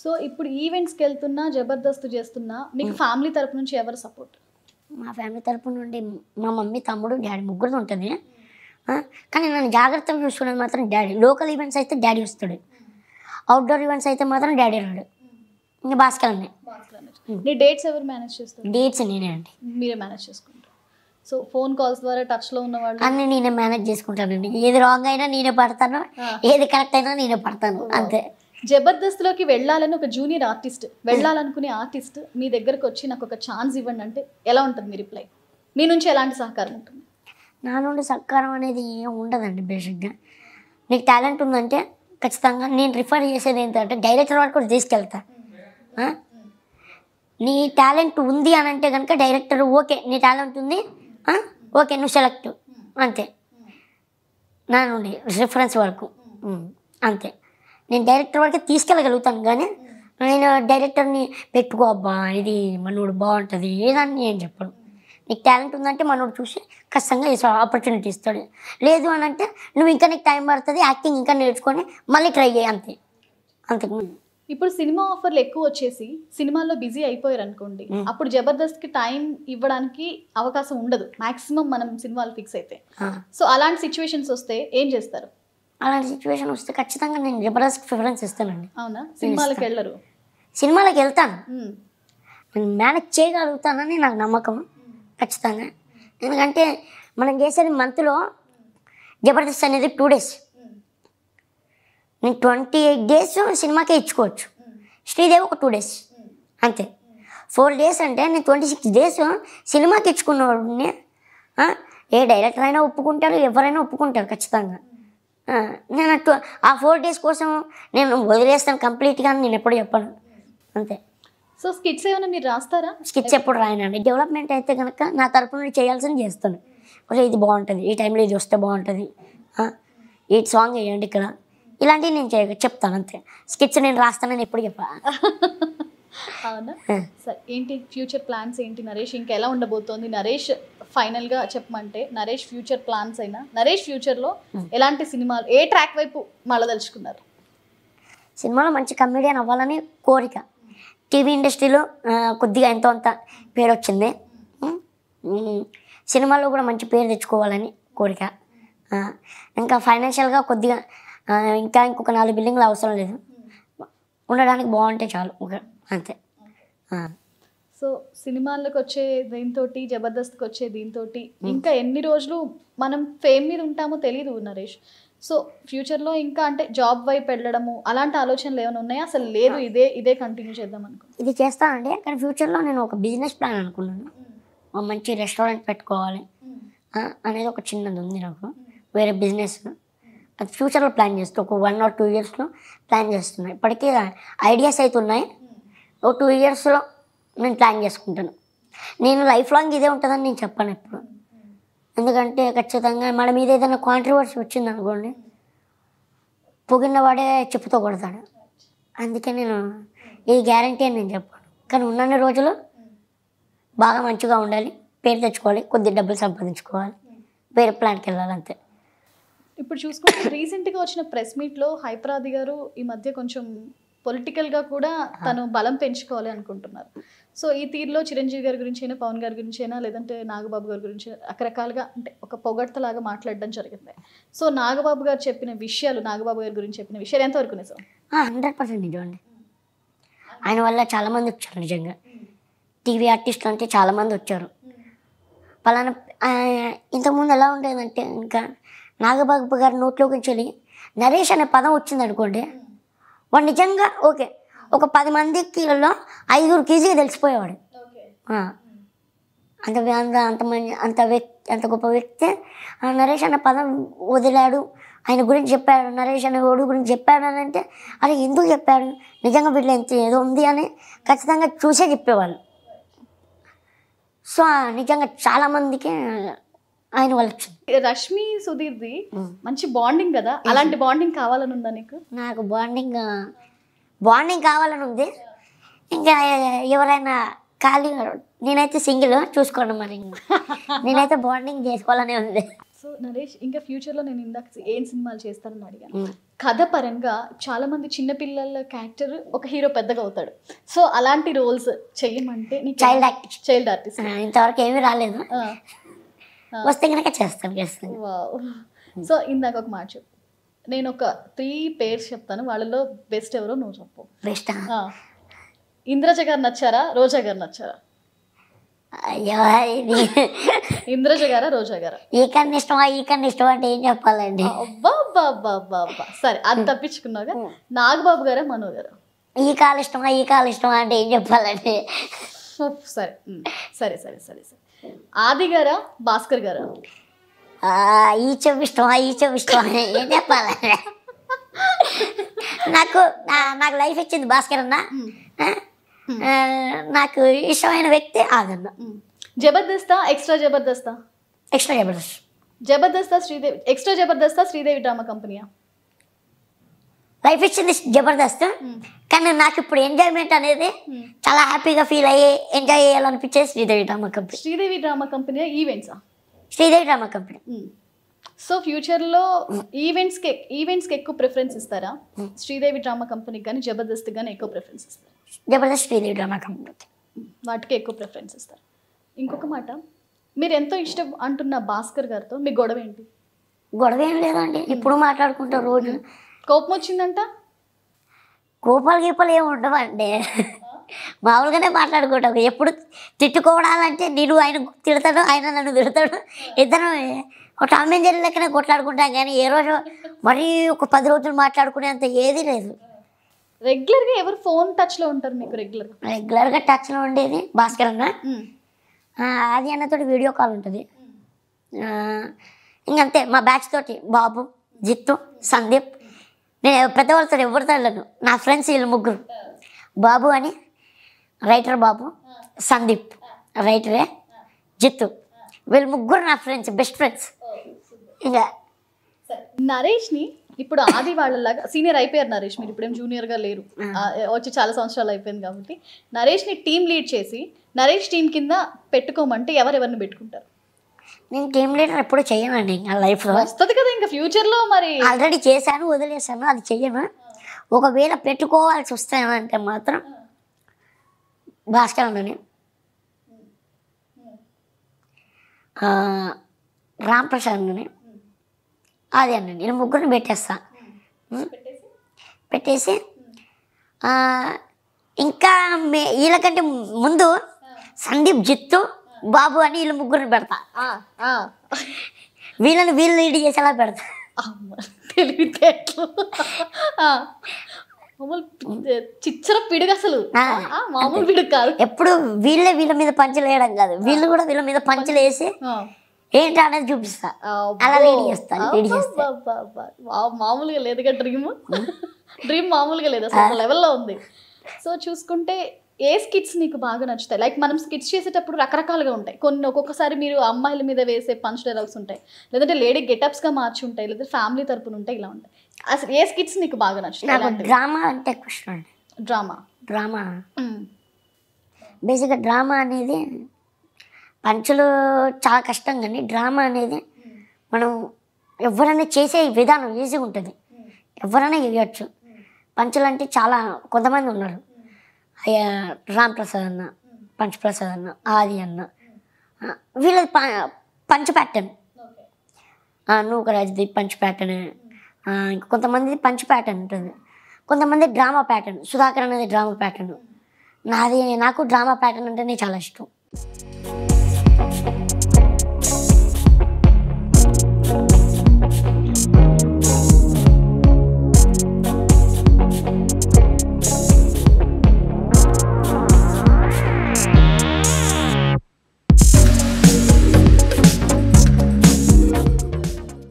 So ఇప్పుడు ఈవెంట్స్కి వెళ్తున్నా జబర్దస్త్ చేస్తున్నా మీకు ఫ్యామిలీ తరపు నుంచి ఎవరు సపోర్ట్ మా ఫ్యామిలీ తరపు నుండి మా మమ్మీ తమ్ముడు డాడీ ముగ్గురు ఉంటుంది ఆ, కానీ నన్ను జాగ్రత్తగా చూసుకునేది మాత్రం డాడీ లోకల్ ఈవెంట్స్ అయితే డాడీ వస్తాడు అవుట్డోర్ ఈవెంట్స్ అయితే మాత్రం డాడీ రాడు ఇంకా భాస్కర్ అన్నీ నీ డేట్స్ ఎవరు మేనేజ్ చేస్తారు డేట్స్ నేనే అండి మీరే మేనేజ్ చేసుకుంటారు సో ఫోన్ కాల్స్ ద్వారా టచ్లో ఉన్న వాళ్ళు అన్నీ నేనే మేనేజ్ చేసుకుంటానండి ఏది రాంగ్ అయినా నేనే పడతాను ఏది కరెక్ట్ అయినా నేనే పడతాను అంతే జబర్దస్త్లోకి వెళ్ళాలని ఒక జూనియర్ ఆర్టిస్ట్ వెళ్ళాలనుకునే ఆర్టిస్ట్ మీ దగ్గరకు వచ్చి నాకు ఒక ఛాన్స్ ఇవ్వండి అంటే ఎలా ఉంటుంది మీ రిప్లై మీ నుంచి ఎలాంటి సహకారం ఉంటుంది నా నుండి సత్కారం అనేది ఏం ఉండదండి బేసిక్గా నీకు టాలెంట్ ఉందంటే ఖచ్చితంగా నేను రిఫర్ చేసేది ఏంటంటే డైరెక్టర్ వరకు కూడా తీసుకెళ్తా ఆ? నీ టాలెంట్ ఉంది అని అంటే కనుక డైరెక్టర్ ఓకే నీ టాలెంట్ ఉంది ఆ? ఓకే నువ్వు సెలెక్ట్ అంతే నా నుండి రిఫరెన్స్ వరకు ఉమ్, అంతే నేను డైరెక్టర్ వరకే తీసుకెళ్ళగలుగుతాను కానీ నేను డైరెక్టర్ని పెట్టుకో అబ్బా ఇది మనోడు బాగుంటుంది ఏదని ఏం చెప్పను నీకు టాలెంట్ ఉందంటే మనోడు చూసి ఖచ్చితంగా ఆపర్చునిటీ ఇస్తాడు లేదు అని అంటే నువ్వు ఇంకా నీకు టైం పడుతుంది యాక్టింగ్ ఇంకా నేర్చుకొని మళ్ళీ ట్రై చేయి అంతే అంతకు ముందు ఇప్పుడు సినిమా ఆఫర్లు ఎక్కువ వచ్చేసి సినిమాల్లో బిజీ అయిపోయారు అనుకోండి అప్పుడు జబర్దస్త్కి టైం ఇవ్వడానికి అవకాశం ఉండదు మాక్సిమం మనం సినిమాలు ఫిక్స్ అయితే ఆ. సో అలాంటి సిచ్యువేషన్స్ వస్తే ఏం చేస్తారు అలాంటి సిచ్యువేషన్ వస్తే ఖచ్చితంగా నేను జబర్దస్త్ ప్రిఫరెన్స్ ఇస్తానండి అవునా సినిమాలకు వెళ్ళరు సినిమాలకు వెళ్తాను మ్మ్. నేను మేనేజ్ చేయగలుగుతానని నాకు నమ్మకం ఖచ్చితంగా ఎందుకంటే మనం చేసేది మంత్లో జబర్దస్త్ అనేది టూ డేస్ నేను ట్వంటీ ఎయిట్ డేస్ సినిమాకే ఇచ్చుకోవచ్చు శ్రీదేవి ఒక టూ డేస్ అంతే ఫోర్ డేస్ అంటే నేను ట్వంటీ సిక్స్ డేస్ సినిమాకి ఇచ్చుకున్నవాడిని ఆ, ఏ డైరెక్టర్ అయినా ఒప్పుకుంటారు ఎవరైనా ఒప్పుకుంటారు ఖచ్చితంగా ఆ, నేను అటు ఆ ఫోర్ డేస్ కోసం నేను వదిలేస్తాను కంప్లీట్గా అని నేను ఎప్పుడు చెప్పను అంతే సో స్కిట్స్ ఏమైనా మీరు రాస్తారా స్కిచ్ ఎప్పుడు రాయనండి డెవలప్మెంట్ అయితే కనుక నా తరపు నుండి చేయాల్సింది చేస్తాను ఒరే ఇది బాగుంటుంది ఈ టైంలో ఇది వస్తే బాగుంటుంది ఆ, ఈ సాంగ్ వేయండి ఇక్కడ ఇలాంటివి నేను చేయ చెప్తాను అంతే స్కిట్స్ నేను రాస్తానని ఎప్పుడు చెప్పా అవునా సరే ఏంటి ఫ్యూచర్ ప్లాన్స్ ఏంటి నరేష్ ఇంకా ఎలా ఉండబోతోంది నరేష్ ఫైనల్ గా చెప్పమంటే నరేష్ ఫ్యూచర్ ప్లాన్స్ అయినా నరేష్ ఫ్యూచర్ లో ఎలాంటి సినిమాలు ఏ ట్రాక్ వైపు మళ్ళదలుచుకున్నారు సినిమాలో మంచి కమెడియన్ అవ్వాలని కోరిక టీవీ ఇండస్ట్రీలో ఆ, కొద్దిగా ఎంతో అంత పేరు వచ్చింది ఉమ్, ఉమ్, సినిమాలో కూడా మంచి పేరు తెచ్చుకోవాలని కోరిక ఆ, ఇంకా ఫైనాన్షియల్గా కొద్దిగా ఆ, ఇంకా ఇంకొక నాలుగు బిల్డింగ్లు అవసరం లేదు ఉండడానికి బాగుంటే చాలు ఒక అంతే ఆ. సో సినిమాలకు వచ్చే దీంతో జబర్దస్త్కి వచ్చే దీంతో ఇంకా ఎన్ని రోజులు మనం ఫేమ్ మీద ఉంటామో తెలియదు నరేష్ సో ఫ్యూచర్లో ఇంకా అంటే జాబ్ వైపు వెళ్ళడము అలాంటి ఆలోచనలు ఏమైనా ఉన్నాయా అసలు లేదు ఇదే ఇదే కంటిన్యూ చేద్దాం అనుకో ఇది చేస్తానండి కానీ ఫ్యూచర్లో నేను ఒక బిజినెస్ ప్లాన్ అనుకున్నాను ఒక మంచి రెస్టారెంట్ పెట్టుకోవాలి ఆ, అనేది ఒక చిన్నది ఉంది నాకు వేరే బిజినెస్ అది ఫ్యూచర్లో ప్లాన్ చేస్తూ ఒక వన్ ఆర్ టూ ఇయర్స్లో ప్లాన్ చేస్తున్నాను ఇప్పటికీ ఐడియాస్ అయితే ఉన్నాయి ఒక టూ ఇయర్స్లో నేను ప్లాన్ చేసుకుంటాను నేను లైఫ్ లాంగ్ ఇదే ఉంటుందని నేను చెప్పాను ఎప్పుడు ఎందుకంటే ఖచ్చితంగా మన మీద ఏదైనా కాంట్రవర్సీ వచ్చింది అనుకోండి పొగిన వాడే చెప్పుతో కొడతాడు అందుకే నేను ఇది గ్యారంటీ అని నేను చెప్పాను కానీ ఉన్నన్ని రోజులు బాగా మంచిగా ఉండాలి పేరు తెచ్చుకోవాలి కొద్ది డబ్బులు సంపాదించుకోవాలి వేరే ప్లాన్కి వెళ్ళాలి అంతే ఇప్పుడు చూసుకుంటే రీసెంట్గా వచ్చిన ప్రెస్ మీట్లో హైపరాది గారు ఈ మధ్య కొంచెం పొలిటికల్గా కూడా తను బలం పెంచుకోవాలి అనుకుంటున్నారు సో ఈ తీరులో చిరంజీవి గారి గురించి అయినా పవన్ గారి గురించి అయినా లేదంటే నాగబాబు గారి గురించి రకరకాలుగా అంటే ఒక పొగడ్తలాగా మాట్లాడడం జరిగింది సో నాగబాబు గారు చెప్పిన విషయాలు నాగబాబు గారి గురించి చెప్పిన విషయాలు ఎంతవరకు నిజం హండ్రెడ్ పర్సెంట్ నిజం అండి ఆయన వల్ల చాలామంది వచ్చారు నిజంగా టీవీ ఆర్టిస్టులు అంటే చాలామంది వచ్చారు పలానా ఆ, ఇంతకుముందు ఎలా ఉండేదంటే ఇంకా నాగబాబు గారి నోట్లోకి వెళ్ళి నరేష్ అనే పదం వచ్చింది అనుకోండి వాడు నిజంగా ఓకే ఒక పది మందికిలో ఐదుగురికి ఈజీగా తెలిసిపోయేవాడు ఆ. అంత అంత అంత మంచి అంత వ్యక్తి అంత గొప్ప వ్యక్తి ఆ నరేష్ అన్న పదం వదిలాడు ఆయన గురించి చెప్పాడు నరేష్ అనే ఓడు గురించి చెప్పాడు అని అంటే అరే ఎందుకు చెప్పాడు నిజంగా వీళ్ళు ఎంత ఏదో ఉంది అని ఖచ్చితంగా చూసే చెప్పేవాళ్ళు సో ఆ నిజంగా చాలామందికి ఆయన వల్ల వచ్చింది రష్మి సుధీర్ది మంచి బాండింగ్ కదా అలాంటి బాండింగ్ కావాలని ఉందా నీకు నాకు బాండింగ్ బాండింగ్ కావాలని ఉంది ఇంకా ఎవరైనా ఖాళీ నేనైతే సింగిల్ చూసుకోండి మరి నేనైతే బాండింగ్ చేసుకోవాలనే ఉంది సో నరేష్ ఇంకా ఫ్యూచర్లో నేను ఇందాక ఏం సినిమాలు చేస్తానని అడిగాను ఉమ్. కథ పరంగా చాలా మంది చిన్నపిల్లల క్యారెక్టర్ ఒక హీరో పెద్దగా అవుతాడు సో అలాంటి రోల్స్ చెయ్యమంటే చైల్డ్ ఆర్టిస్ట్ చైల్డ్ ఆర్టిస్ట్ ఇంతవరకు ఏమీ రాలేదు వస్తే కనుక చేస్తాను చేస్తాను సో ఇందాక ఒక మాట చెప్పు నేను ఒక త్రీ పేర్స్ చెప్తాను వాళ్ళలో బెస్ట్ ఎవరో నువ్వు చెప్పు బెస్ట్ ఆ. ఇంద్రజ గారు నచ్చారా రోజా గారు నచ్చారా అయ్యో ఇది ఇంద్రజ గారా రోజా గారా ఈ కన్నా ఇష్టమా ఈ కన్నా ఇష్టమా అంటే ఏం చెప్పాలండి అబ్బా అబ్బా అబ్బా అబ్బా అబ్బా సరే అది తప్పించుకున్నాగా నాగబాబు గారా మనో గారా ఈ కాలు ఇష్టమా ఈ కాలు ఇష్టమా అంటే ఏం చెప్పాలండి సరే ఉమ్, సరే సరే సరే సరే ఆది గారా భాస్కర్ గారా ఆ, ఈ చెవి ఇష్టమా ఈ చెవి ఇష్టమా అని ఏం చెప్పాలండి నాకు నా- నాకు లైఫ్ ఇచ్చింది భాస్కర్ అన్న ఉమ్, ఆ, ఆ, నాకు ఇష్టమైన వ్యక్తి ఆదన్న ఉమ్. జబర్దస్తా ఎక్స్ట్రా జబర్దస్తా ఎక్స్ట్రా జబర్దస్త్ జబర్దస్తా శ్రీదేవి ఎక్స్ట్రా జబర్దస్తా శ్రీదేవి డ్రామా కంపెనీయా లైఫ్ ఇచ్చింది జబర్దస్త్ కానీ నాకు ఇప్పుడు ఎంజాయ్మెంట్ అనేది చాలా హ్యాపీగా ఫీల్ అయ్యి ఎంజాయ్ చేయాలనిపించేది Sridevi drama company Sridevi drama company ఈవెంట్సా శ్రీదేవి డ్రామా కంపెనీ సో ఫ్యూచర్లో ఈవెంట్స్కి ఈవెంట్స్కి ఎక్కువ ప్రిఫరెన్స్ ఇస్తారా శ్రీదేవి డ్రామా కంపెనీకి కానీ జబర్దస్త్ కానీ ఎక్కువ ప్రిఫరెన్స్ ఇస్తారు జబర్దస్త్ శ్రీదేవి డ్రామా కంపెనీ వాటికి ఎక్కువ ప్రిఫరెన్స్ ఇస్తారు ఇంకొక మాట మీరు ఎంతో ఇష్టం అంటున్న భాస్కర్ గారితో మీ గొడవ ఏంటి గొడవ ఏం లేదండి ఇప్పుడు మాట్లాడుకుంటాం రోజు కోపం వచ్చిందంట కోపాలు గీపాలు ఏమి ఉండవండి మామూలుగానే మాట్లాడుకుంటాం ఎప్పుడు తిట్టుకోవడాలంటే నేను ఆయన తిడతాడు ఆయన నన్ను తిడతాడు ఇద్దరం ఒక టామ్ అండ్ జెర్రీ లెక్కనే కొట్లాడుకుంటాం కానీ ఏ రోజు మరీ ఒక పది రోజులు మాట్లాడుకునేంత ఏదీ లేదు రెగ్యులర్గా ఎవరు ఫోన్ టచ్లో ఉంటారు మీకు రెగ్యులర్గా రెగ్యులర్గా టచ్లో ఉండేది భాస్కర్ అన్న ఆ, ఆది అన్నతో వీడియో కాల్ ఉంటుంది ఆ, ఇంకంతే మా బ్యాచ్ తోటి బాబు జిత్తు సందీప్ నేను పెద్దవాళ్ళతో ఎవరితో వెళ్ళను నా ఫ్రెండ్స్ వీళ్ళు ముగ్గురు బాబు అని రైటర్ బాబు సందీప్ రైటరే జిత్తు వీళ్ళు ముగ్గురు నా ఫ్రెండ్స్ బెస్ట్ ఫ్రెండ్స్ ఇంకా నరేష్ని ఇప్పుడు ఆది వాళ్ళలాగా సీనియర్ అయిపోయారు నరేష్ మీరు ఇప్పుడేం జూనియర్గా లేరు ఆ, వచ్చి చాలా సంవత్సరాలు అయిపోయింది కాబట్టి నరేష్ని టీం లీడ్ చేసి నరేష్ టీం కింద పెట్టుకోమంటే ఎవరెవరిని పెట్టుకుంటారు నేను టీమ్ లీడర్ ఎప్పుడు చేయనండి ఇంకా లైఫ్లో వస్తుంది కదా ఇంకా ఫ్యూచర్లో మరి ఆల్రెడీ చేశాను వదిలేశాను అది చెయ్యను ఒకవేళ పెట్టుకోవాల్సి వస్తానంటే మాత్రం భాస్కర్ అన్నని ఆ, రామ్ ప్రసాద్ అన్నని అది అన్నని నేను ముగ్గురిని పెట్టేస్తా ఉం? పెట్టేసి ఆ, ఇంకా మే వీళ్ళకంటే ముందు సందీప్ జిత్తు బాబు అని వీళ్ళు ముగ్గురిని పెడతా ఆ, ఆ. వీళ్ళని వీళ్ళు లీడ్ చేసేలా పెడతా అమ్మ, తెలివితేటలు ఆ. మామూలు పి- చిచ్చర పిడుగు అసలు ఆ, ఆ, మామూలు పిడుగు కాదు ఎప్పుడు వీళ్ళే వీళ్ళ మీద పంచులు వేయడం కాదు వీళ్ళు కూడా వీళ్ళ మీద పంచులు వేసి ఆ. ఏంటి అనేది చూపిస్తా అలా అబ్బో. lead చేస్తాను, lead చేస్తా. అబ్బబ్బబ్బా. వావ్, మామూలుగా లేదుగా డ్రీమ్ డ్రీమ్ మామూలుగా లేదు అసలు ఒక లెవెల్లో ఉంది సో చూసుకుంటే ఏ స్కిట్స్ నీకు బాగా నచ్చుతాయి లైక్ మనం స్కిట్స్ చేసేటప్పుడు రకరకాలుగా ఉంటాయి కొన్ని ఒక్కొక్కసారి మీరు అమ్మాయిల మీద వేసే పంచ్ డైలాగ్స్ ఉంటాయి లేదంటే లేడీ గెటప్స్గా మార్చి ఉంటాయి లేదా ఫ్యామిలీ తరపున ఉంటాయి ఇలా ఉంటాయి అసలు ఏ స్కిట్స్ నీకు బాగా నాకు నచ్చుతాయి డ్రామా అంటే ఎక్కువ ఇష్టం అండి డ్రామా డ్రామా బేసిక్గా డ్రామా అనేది పంచులు చాలా కష్టం కానీ డ్రామా అనేది మనం ఎవరైనా చేసే విధానం ఈజీగా ఉంటుంది ఎవరైనా చేయొచ్చు పంచులు అంటే చాలా కొంతమంది ఉన్నారు అయ్యా రామ్ ప్రసాద్ అన్న పంచ్ ప్రసాద్ అన్న ఆది అన్న ఆ, వీళ్ళది ప- పంచ్ ప్యాటర్న్ నూక రాజుది పంచ్ ప్యాటర్న్ ఇంకా కొంతమంది పంచ్ ప్యాటర్న్ ఉంటుంది కొంతమంది డ్రామా ప్యాటర్న్ సుధాకర్ అనేది డ్రామా ప్యాటర్న్ నాది నాకు డ్రామా ప్యాటర్న్ అంటేనే చాలా ఇష్టం